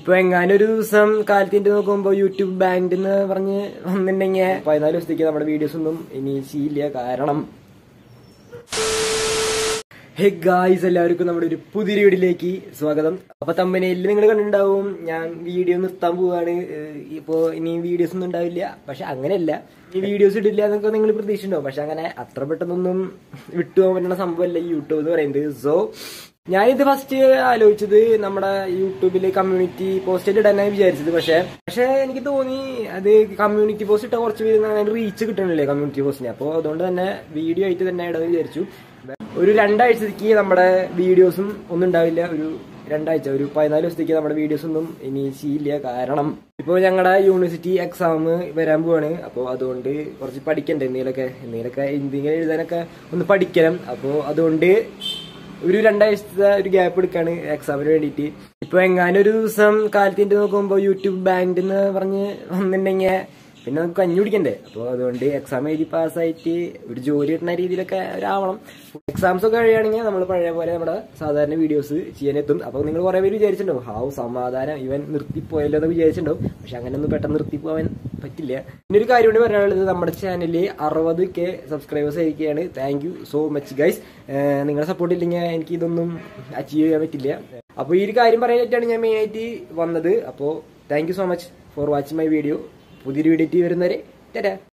ഇപ്പൊ എങ്ങാനും ഒരു ദിവസം കാലത്തിന്റെ നോക്കുമ്പോ യൂട്യൂബ് ബാൻഡ് എന്ന് പറഞ്ഞ് വന്നിട്ടുണ്ടെങ്കിൽ പതിനാല് ദിവസത്തേക്ക് നമ്മുടെ വീഡിയോസ് ഒന്നും ഇനി ചെയ്യില്ല കാരണം ഹേ ഗായ്സ് എല്ലാവർക്കും നമ്മുടെ ഒരു പുതിയ വീഡിയോയിലേക്ക് സ്വാഗതം അപ്പൊ തമ്പനയിൽ നിങ്ങൾ കണ്ടിട്ടുണ്ടാവും ഞാൻ വീഡിയോ നിർത്താൻ പോവാണ് ഏഹ് ഇപ്പോ ഇനി വീഡിയോസ് ഒന്നും ഉണ്ടാവില്ല പക്ഷെ അങ്ങനെയല്ല ഈ വീഡിയോസ് ഇടില്ല എന്നൊക്കെ നിങ്ങൾ പ്രതീക്ഷിച്ചിട്ടുണ്ടാവും പക്ഷെ അങ്ങനെ അത്ര പെട്ടെന്നൊന്നും വിട്ടുപോകാൻ പറ്റുന്ന സംഭവമല്ല ഈ യൂട്യൂബ് എന്ന് പറയുന്നത് സോ ഞാനിത് ഫസ്റ്റ് ആലോചിച്ചത് നമ്മുടെ യൂട്യൂബില് കമ്മ്യൂണിറ്റി പോസ്റ്റ് ഇടാനായി വിചാരിച്ചത് പക്ഷെ പക്ഷെ എനിക്ക് തോന്നി അത് കമ്മ്യൂണിറ്റി പോസ്റ്റ് ഇട്ട കുറച്ച് പേര് റീച്ച് കിട്ടണില്ലേ കമ്മ്യൂണിറ്റി പോസ്റ്റിന് അപ്പോൾ അതുകൊണ്ട് തന്നെ വീഡിയോ ആയിട്ട് തന്നെ ഇടാന്ന് വിചാരിച്ചു ഒരു രണ്ടാഴ്ചത്തേക്ക് നമ്മുടെ വീഡിയോസും ഒന്നും ഉണ്ടാവില്ല ഒരു രണ്ടാഴ്ച ഒരു പതിനാല് ദിവസത്തേക്ക് നമ്മുടെ വീഡിയോസ് ഒന്നും ഇനി ചെയ്യില്ല കാരണം ഇപ്പോൾ ഞങ്ങളുടെ യൂണിവേഴ്സിറ്റി എക്സാം വരാൻ പോവാണ് അപ്പോൾ അതുകൊണ്ട് കുറച്ച് പഠിക്കണ്ടേ എന്തെങ്കിലുമൊക്കെ എന്തെങ്കിലുമൊക്കെ എന്തെങ്കിലും എഴുതാനൊക്കെ ഒന്ന് പഠിക്കണം അപ്പോൾ അതുകൊണ്ട് ഒരു രണ്ടാഴ്ചത്തെ ഒരു ഗ്യാപ്പ് എടുക്കാണ് എക്സാമിന് വേണ്ടിയിട്ട് ഇപ്പൊ എങ്ങാനും ഒരു ദിവസം കാലത്തിന്റെ നോക്കുമ്പോ യൂട്യൂബ് ബാൻഡ് എന്ന് പറഞ്ഞ് വന്നിട്ടുണ്ടെങ്കിൽ പിന്നെ നമുക്ക് കഞ്ഞി കുടിക്കണ്ടേ അപ്പോൾ അതുകൊണ്ട് എക്സാം എഴുതി പാസ്സായിട്ട് ഒരു ജോലി കിട്ടുന്ന രീതിയിലൊക്കെ ഒരാവണം എക്സാംസ് ഒക്കെ കഴിയുകയാണെങ്കിൽ നമ്മൾ പഴയ പോലെ നമ്മുടെ സാധാരണ വീഡിയോസ് ചെയ്യാനെത്തും അപ്പോൾ നിങ്ങൾ കുറെ പേര് വിചാരിച്ചിട്ടുണ്ടാവും ഹാവ് സമാധാനം ഇവൻ നിർത്തിപ്പോയല്ലോ എന്ന് വിചാരിച്ചിട്ടുണ്ടാവും പക്ഷെ അങ്ങനെയൊന്നും പെട്ടെന്ന് നിർത്തിപ്പോവാൻ പറ്റില്ല പിന്നെ ഒരു കാര്യം കൂടി പറയാനുള്ളത് നമ്മുടെ ചാനലിൽ അറുപത് കെ സബ്സ്ക്രൈബേഴ്സ് ആയിരിക്കുകയാണ് thank you so much guys നിങ്ങളുടെ സപ്പോർട്ട് ഇല്ലെങ്കിൽ എനിക്ക് ഇതൊന്നും അച്ചീവ് ചെയ്യാൻ പറ്റില്ല അപ്പോൾ ഈ ഒരു കാര്യം പറയാനായിട്ടാണ് ഞാൻ മെയിൻ ആയിട്ട് വന്നത് അപ്പോൾ thank you so much for watching my video പുതിയൊരു വീഡിയോ വരുന്നവരെ തരാം